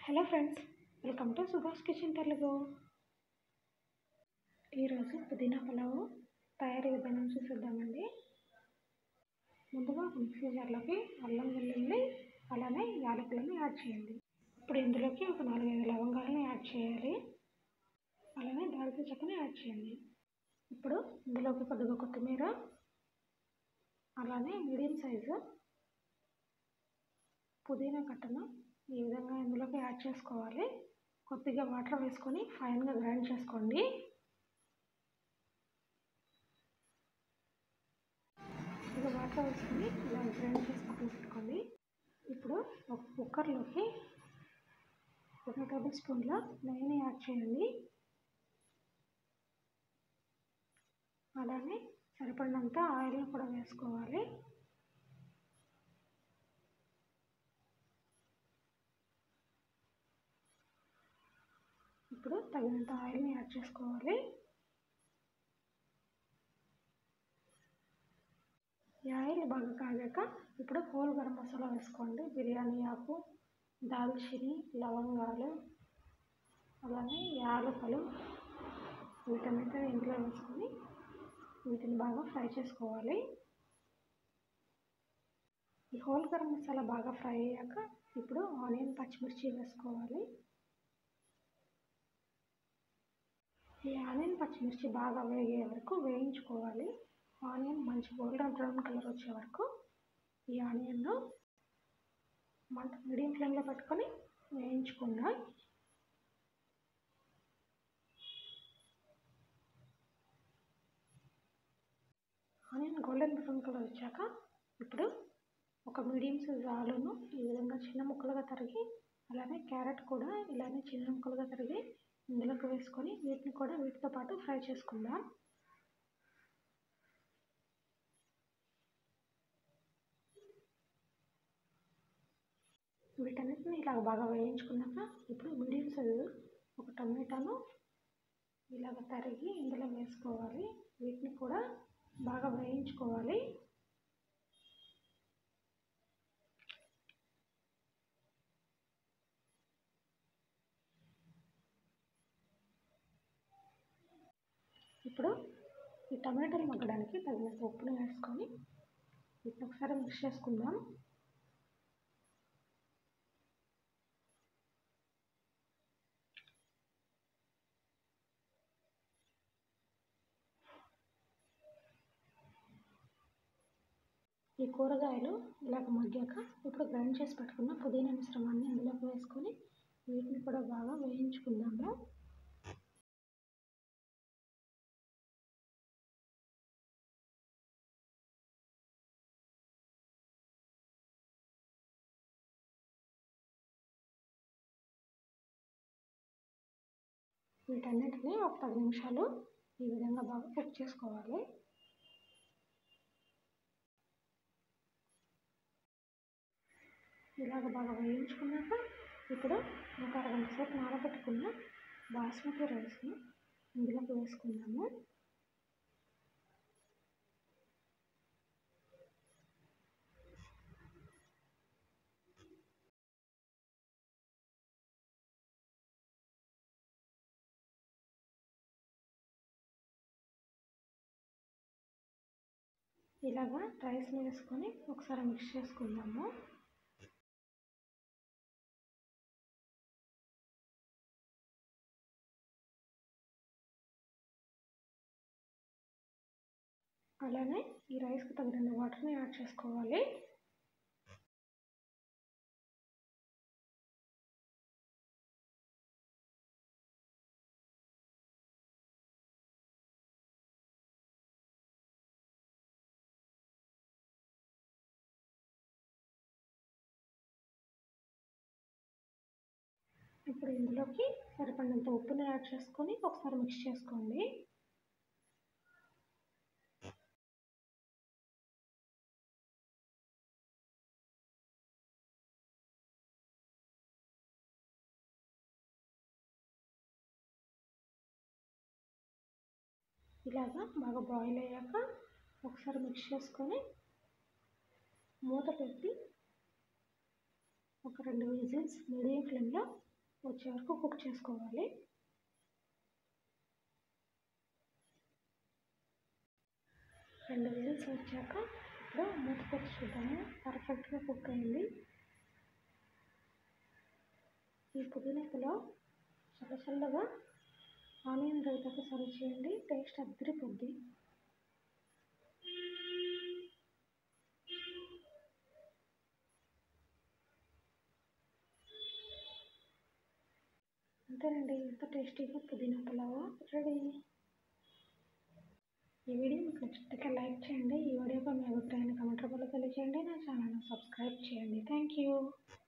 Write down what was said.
hello friends welcome to Subhash kitchen Telugu ఈరోజు పుదీనా పులావు తయారీ విధానం చూసేద్దామండి ముందుగా ఒక మిక్సీ జార్లోకి అల్లం వెల్లుల్లి అలానే యాలకులను యాడ్ చేయండి ఇప్పుడు ఇందులోకి ఒక నాలుగైదు లవంగాలను యాడ్ చేయాలి అలానే దాల్చిన చెక్కను యాడ్ చేయండి ఇప్పుడు ఇందులోకి కొద్దిగా కొత్తిమీర అలానే మీడియం సైజు పుదీనా కట్టను ఈ విధంగా ఇందులోకి యాడ్ చేసుకోవాలి కొద్దిగా వాటర్ వేసుకొని ఫైన్గా గ్రైండ్ చేసుకోండి కొద్దిగా వాటర్ వేసుకొని ఇలా గ్రైండ్ చేసుకొని పెట్టుకోండి ఇప్పుడు ఒక కుక్కర్లోకి ఒక టేబుల్ స్పూన్ల నెయ్యిని యాడ్ చేయండి అలానే సరిపడినంత ఆయిల్ని కూడా వేసుకోవాలి ఇప్పుడు తగినంత ఆయిల్ని యాడ్ చేసుకోవాలి ఈ ఆయిల్ బాగా కాగాక ఇప్పుడు హోల్ గరం మసాలా వేసుకోండి బిర్యానీ ఆకు దాల్చిని లవంగాలు అలానే యాలకులు వీటన్నిటిని ఇందులో వేసుకొని వీటిని బాగా ఫ్రై చేసుకోవాలి ఈ హోల్ గరం మసాలా బాగా ఫ్రై అయ్యాక ఇప్పుడు ఆనియన్ పచ్చిమిర్చి వేసుకోవాలి ఈ ఆనియన్ పచ్చిమిర్చి బాగా వేగే వరకు వేయించుకోవాలి ఆనియన్ మంచి గోల్డెన్ బ్రౌన్ కలర్ వచ్చే వరకు ఈ ఆనియన్ను మంట మీడియం ఫ్లేమ్లో పెట్టుకొని వేయించుకుందాం ఆనియన్ గోల్డెన్ బ్రౌన్ కలర్ వచ్చాక ఇప్పుడు ఒక మీడియం సైజ్ ఆలును ఈ విధంగా చిన్న ముక్కలుగా తరిగి అలానే క్యారెట్ కూడా ఇలానే చిన్న ముక్కలుగా తరిగి ఇందులోకి వేసుకొని వీటిని కూడా వీటితో పాటు ఫ్రై చేసుకుందాం వీటన్నిటిని ఇలాగ బాగా వేయించుకున్నాక ఇప్పుడు మీడియం సైజు ఒక టమాటాను ఇలాగ తరిగి ఇందులో వేసుకోవాలి వీటిని కూడా బాగా వేయించుకోవాలి ఇప్పుడు ఈ టమాటాలు మగ్గడానికి తగినంత ఉప్పుని వేసుకొని వీటిని ఒకసారి మిక్స్ చేసుకుందాం ఈ కూరగాయలు ఇలాగ మగ్గాక ఇప్పుడు గ్రైండ్ చేసి పెట్టుకున్న పుదీనా మిశ్రమాన్ని ఇందులోకి వేసుకొని వీటిని కూడా బాగా వేయించుకుందాము వీటన్నిటిని ఒక పది నిమిషాలు ఈ విధంగా బాగా కుక్ చేసుకోవాలి ఇలాగ బాగా వేయించుకున్నాక ఇప్పుడు ఒక అరగంట సేపు నానబెట్టుకున్న బాస్మతి రైస్ని ఇందులోకి వేసుకుందాము ఇలాగా రైస్ని వేసుకొని ఒకసారి మిక్స్ చేసుకుందాము అలానే ఈ రైస్కి తగిన వాటర్ని యాడ్ చేసుకోవాలి ఇప్పుడు ఇందులోకి సరిపడినంత ఉప్పుని యాడ్ చేసుకొని ఒకసారి మిక్స్ చేసుకోండి ఇలాగా బాగా బాయిల్ అయ్యాక ఒకసారి మిక్స్ చేసుకొని మూత పెట్టి ఒక రెండు విజిల్స్ మీడియం ఫ్లేమ్లో వచ్చే వరకు కుక్ చేసుకోవాలి రెండు విజిల్స్ వచ్చాక ఇప్పుడు మూత పెట్టి చూద్దాము పర్ఫెక్ట్గా కుక్ అయింది ఈ పుదీనా పులావ్ చల్ల చల్లగా ఆనియన్ రైతాతో సర్వ్ చేయండి టేస్ట్ అద్దరిపోద్ది అంతేనండి ఎంత టేస్టీగా పుదీనా పులావ్ రెడీ ఈ వీడియో మీకు నచ్చితే లైక్ చేయండి ఈ వీడియోపై మీ అభిప్రాయాన్ని కామెంట్ రూపంలో తెలియజేయండి నా ఛానల్ని సబ్స్క్రైబ్ చేయండి థ్యాంక్ యూ